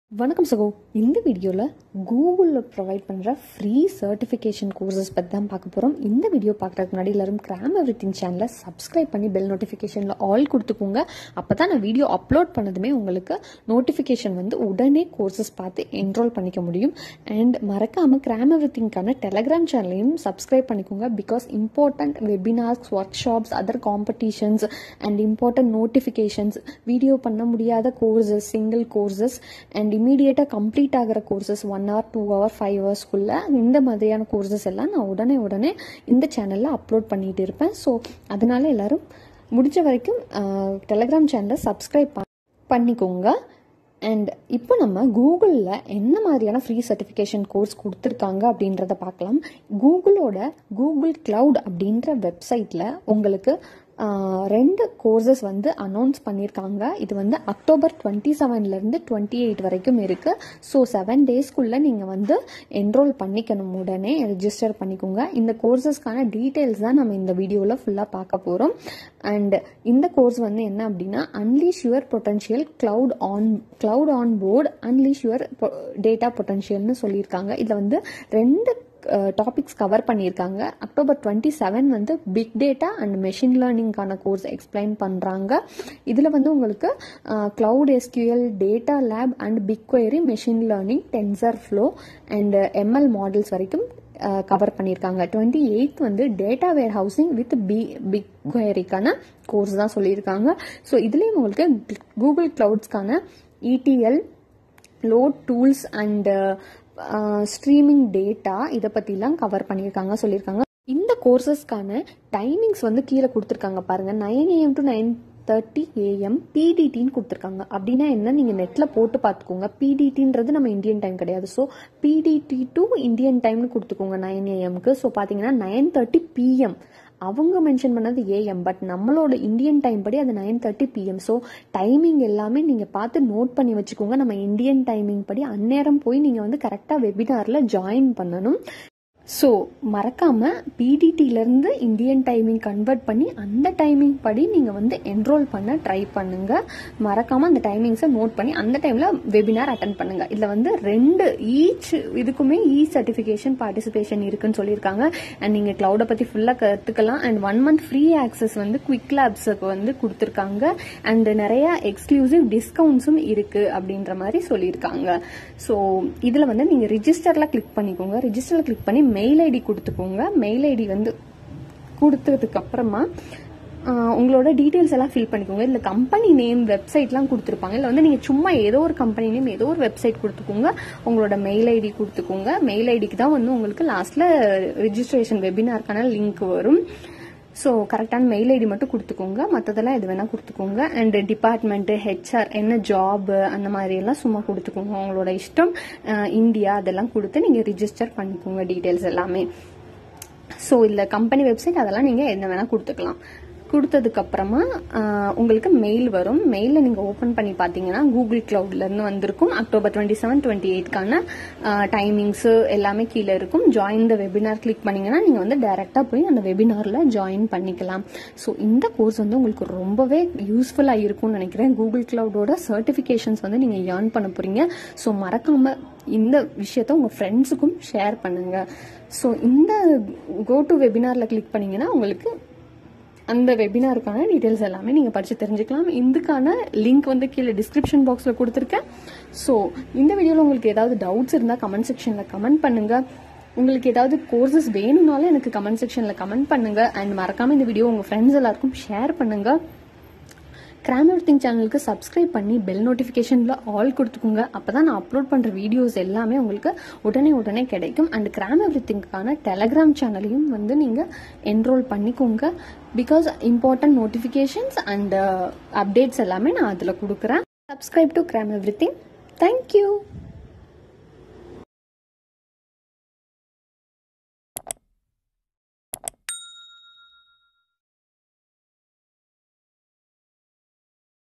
வணக்கம் சகோ இந்த வீடியோவில் கூகுளில் ப்ரொவைட் பண்ணுற ஃப்ரீ சர்டிஃபிகேஷன் கோர்சஸ் பற்றி தான் பார்க்க போகிறோம் இந்த வீடியோ பார்க்குறதுக்கு முன்னாடி எல்லாரும் கிராம் எவ்ரி திங் சேனலை சப்ஸ்கிரைப் பண்ணி பெல் நோட்டிஃபிகேஷனில் ஆல் கொடுத்துக்கோங்க அப்போ தான் நான் வீடியோ அப்லோட் பண்ணதுமே உங்களுக்கு நோட்டிஃபிகேஷன் வந்து உடனே கோர்சஸ் பார்த்து என்ரோல் பண்ணிக்க முடியும் அண்ட் மறக்காமல் கிராம் எவ்ரி திங்க்கான டெலகிராம் சேனலையும் சப்ஸ்கிரைப் பண்ணிக்கோங்க because important webinars workshops other competitions and important notifications video பண்ண முடியாத கோர்சஸ் சிங்கிள் கோர்சஸ் அண்ட் இமீடியட்டாக கம்ப்ளீட் ஆகிற courses one hour two hour five ஹவர்ஸ்க்குள்ளே இந்த மாதிரியான கோர்சஸ் எல்லாம் நான் உடனே உடனே இந்த சேனலில் அப்லோட் பண்ணிட்டு இருப்பேன் ஸோ அதனால எல்லாரும் முடிஞ்ச வரைக்கும் டெலகிராம் சேனலை சப்ஸ்கிரைப் பண்ணிக்கோங்க அண்ட் இப்போ நம்ம கூகுளில் என்ன மாதிரியான ஃப்ரீ சர்டிஃபிகேஷன் கோர்ஸ் கொடுத்துருக்காங்க அப்படின்றத பார்க்கலாம் கூகுளோட கூகுள் கிளவுட் அப்படின்ற வெப்சைட்டில் உங்களுக்கு ரெண்டு கோர்சஸ் வந்து அனௌன்ஸ் பண்ணியிருக்காங்க இது வந்து அக்டோபர் டுவெண்ட்டி செவன்லேருந்து டுவெண்ட்டி எயிட் வரைக்கும் இருக்குது ஸோ செவன் டேஸ்க்குள்ளே நீங்கள் வந்து என்ரோல் பண்ணிக்கணும் உடனே ரெஜிஸ்டர் பண்ணிக்கோங்க இந்த கோர்சஸ்க்கான டீட்டெயில்ஸ் தான் நம்ம இந்த வீடியோவில் ஃபுல்லாக பார்க்க போகிறோம் அண்ட் இந்த கோர்ஸ் வந்து என்ன அப்படின்னா unleash your potential cloud on cloud on board unleash your data பொட்டன்ஷியல்னு சொல்லியிருக்காங்க இதில் வந்து ரெண்டு டாபிக்ஸ் கவர் பண்ணியிருக்காங்க அக்டோபர் டுவெண்ட்டி செவன் வந்து பிக் டேட்டா அண்ட் மெஷின் லேர்னிங்கான கோர்ஸ் எக்ஸ்பிளைன் பண்ணுறாங்க இதில் வந்து உங்களுக்கு cloud SQL data lab and BigQuery machine learning TensorFlow and ML models வரைக்கும் கவர் பண்ணியிருக்காங்க டுவெண்ட்டி எயித் வந்து data warehousing with B big கொயரிக்கான கோர்ஸ் தான் சொல்லியிருக்காங்க ஸோ இதுலேயும் உங்களுக்கு கூகுள் கிளவுட்ஸ்க்கான ETL load tools and streaming data இதை பற்றிலாம் கவர் பண்ணியிருக்காங்க சொல்லியிருக்காங்க இந்த கோர்சஸ்க்கான டைமிங்ஸ் வந்து கீழே கொடுத்துருக்காங்க பாருங்கள் nine AM to nine thirty AM பிடிடின்னு கொடுத்துருக்காங்க அப்படின்னா என்ன நீங்கள் நெட்டில் போட்டு பார்த்துக்கோங்க பிடிடின்றது நம்ம இந்தியன் டைம் கிடையாது ஸோ பிடிடி டு இந்தியன் டைம்னு கொடுத்துக்கோங்க நைன் ஏஎம்க்கு ஸோ பார்த்தீங்கன்னா நைன் தேர்ட்டி பிஎம் அவங்க மென்ஷன் பண்ணது ஏஎம் பட் நம்மளோட இந்தியன் டைம் படி அது nine thirty PM so timing எல்லாமே நீங்கள் பார்த்து நோட் பண்ணி வச்சுக்கோங்க நம்ம இந்தியன் டைமிங் படி அந்நேரம் போய் நீங்கள் வந்து கரெக்டாக வெபினாரில் ஜாயின் பண்ணணும் ஸோ மறக்காமல் பிடிடியிலேருந்து இந்தியன் டைமிங் கன்வெர்ட் பண்ணி அந்த டைமிங் படி நீங்கள் வந்து என்ரோல் பண்ண ட்ரை பண்ணுங்கள் மறக்காமல் அந்த டைமிங்ஸை நோட் பண்ணி அந்த டைமில் வெபினார் அட்டன் பண்ணுங்கள் இதில் வந்து ரெண்டு ஈச் இதுக்குமே இ சர்டிஃபிகேஷன் பார்ட்டிசிபேஷன் இருக்குன்னு சொல்லியிருக்காங்க அண்ட் நீங்கள் க்ளவுடை பற்றி ஃபுல்லாக கற்றுக்கலாம் and one month free access வந்து குவிக் லேப்ஸுக்கு வந்து கொடுத்துருக்காங்க அண்ட் நிறைய எக்ஸ்க்ளூசிவ் டிஸ்கவுண்ட்ஸும் இருக்குது அப்படின்ற மாதிரி சொல்லியிருக்காங்க ஸோ இதில் வந்து நீங்கள் ரிஜிஸ்டரில் கிளிக் பண்ணிக்கோங்க ரிஜிஸ்டரில் கிளிக் பண்ணி மெயில் ஐடி கொடுத்துக்கோங்க மெயில் ஐடி வந்து கொடுத்ததுக்கு அப்புறமா உங்களோட டீட்டெயில்ஸ் எல்லாம் ஃபில் பண்ணிக்கோங்க இல்லை கம்பெனி நேம் வெப்சைட்லாம் கொடுத்துருப்பாங்க இல்லை வந்து நீங்கள் சும்மா ஏதோ ஒரு கம்பெனி நேம் ஏதோ ஒரு வெப்சைட் கொடுத்துக்கோங்க உங்களோட மெயில் ஐடி கொடுத்துக்கோங்க மெயில் ஐடிக்கு தான் வந்து உங்களுக்கு லாஸ்ட்டில் ரிஜிஸ்ட்ரேஷன் வெபினாருக்கான லிங்க் வரும் ஸோ கரெக்டான மெயில் ஐடி மட்டும் கொடுத்துக்கோங்க மற்றதெல்லாம் எது வேணால் கொடுத்துக்கோங்க அண்ட் டிபார்ட்மெண்ட்டு ஹெச்ஆர் என்ன ஜாப் அந்த மாதிரி எல்லாம் சும்மா கொடுத்துக்கோங்க உங்களோட இஷ்டம் இந்தியா அதெல்லாம் கொடுத்து நீங்கள் ரிஜிஸ்டர் பண்ணிக்கோங்க டீட்டெயில்ஸ் எல்லாமே ஸோ இல்லை கம்பெனி வெப்சைட் அதெல்லாம் நீங்கள் என்ன வேணால் கொடுத்துக்கலாம் கொடுத்ததுக்கு அப்புறமா உங்களுக்கு மெயில் வரும் மெயிலில் நீங்கள் ஓப்பன் பண்ணி பார்த்தீங்கன்னா கூகுள் க்ளவுட்லேருந்து வந்திருக்கும் அக்டோபர் டுவெண்ட்டி செவன் டுவெண்ட்டி எயிட்கான டைமிங்ஸு எல்லாமே கீழே இருக்கும் ஜாயின் த வெபினார் கிளிக் பண்ணிங்கன்னா நீங்கள் வந்து டைரெக்டாக போய் அந்த வெபினாரில் ஜாயின் பண்ணிக்கலாம் ஸோ இந்த கோர்ஸ் வந்து உங்களுக்கு ரொம்பவே யூஸ்ஃபுல்லாக இருக்கும்னு நினைக்கிறேன் கூகுள் க்ளவுடோட சர்டிஃபிகேஷன்ஸ் வந்து நீங்கள் ஏர்ன் பண்ண போகிறீங்க ஸோ மறக்காமல் இந்த விஷயத்த உங்கள் ஃப்ரெண்ட்ஸுக்கும் ஷேர் பண்ணுங்கள் ஸோ இந்த கோ டு வெபினாரில் கிளிக் பண்ணிங்கன்னா உங்களுக்கு அந்த வெபினாருக்கான டீட்டெயில்ஸ் எல்லாமே நீங்கள் படித்து தெரிஞ்சுக்கலாம் இதுக்கான லிங்க் வந்து கீழே டிஸ்கிரிப்ஷன் பாக்ஸில் கொடுத்துருக்கேன் ஸோ இந்த வீடியோவில் உங்களுக்கு ஏதாவது டவுட்ஸ் இருந்தால் கமெண்ட் செக்ஷனில் கமெண்ட் பண்ணுங்கள் உங்களுக்கு ஏதாவது கோர்சஸ் வேணும்னாலும் எனக்கு கமெண்ட் செக்ஷனில் கமெண்ட் பண்ணுங்கள் அண்ட் மறக்காமல் இந்த வீடியோ உங்கள் ஃப்ரெண்ட்ஸ் எல்லாருக்கும் ஷேர் பண்ணுங்கள் கிராம் எவ்ரிதிங் சேனலுக்கு சப்ஸ்கிரைப் பண்ணி பெல் நோட்டிஃபிகேஷனில் ஆல் கொடுத்துக்கோங்க அப்போ தான் நான் அப்லோட் பண்ணுற வீடியோஸ் எல்லாமே உங்களுக்கு உடனே உடனே கிடைக்கும் அண்ட் கிராம் எவ்ரிதிங்க்கான டெலகிராம் சேனலையும் வந்து நீங்கள் என்ரோல் பண்ணிக்கோங்க because important notifications and updates எல்லாமே நான் அதில் கொடுக்குறேன் subscribe to gram every everything thank you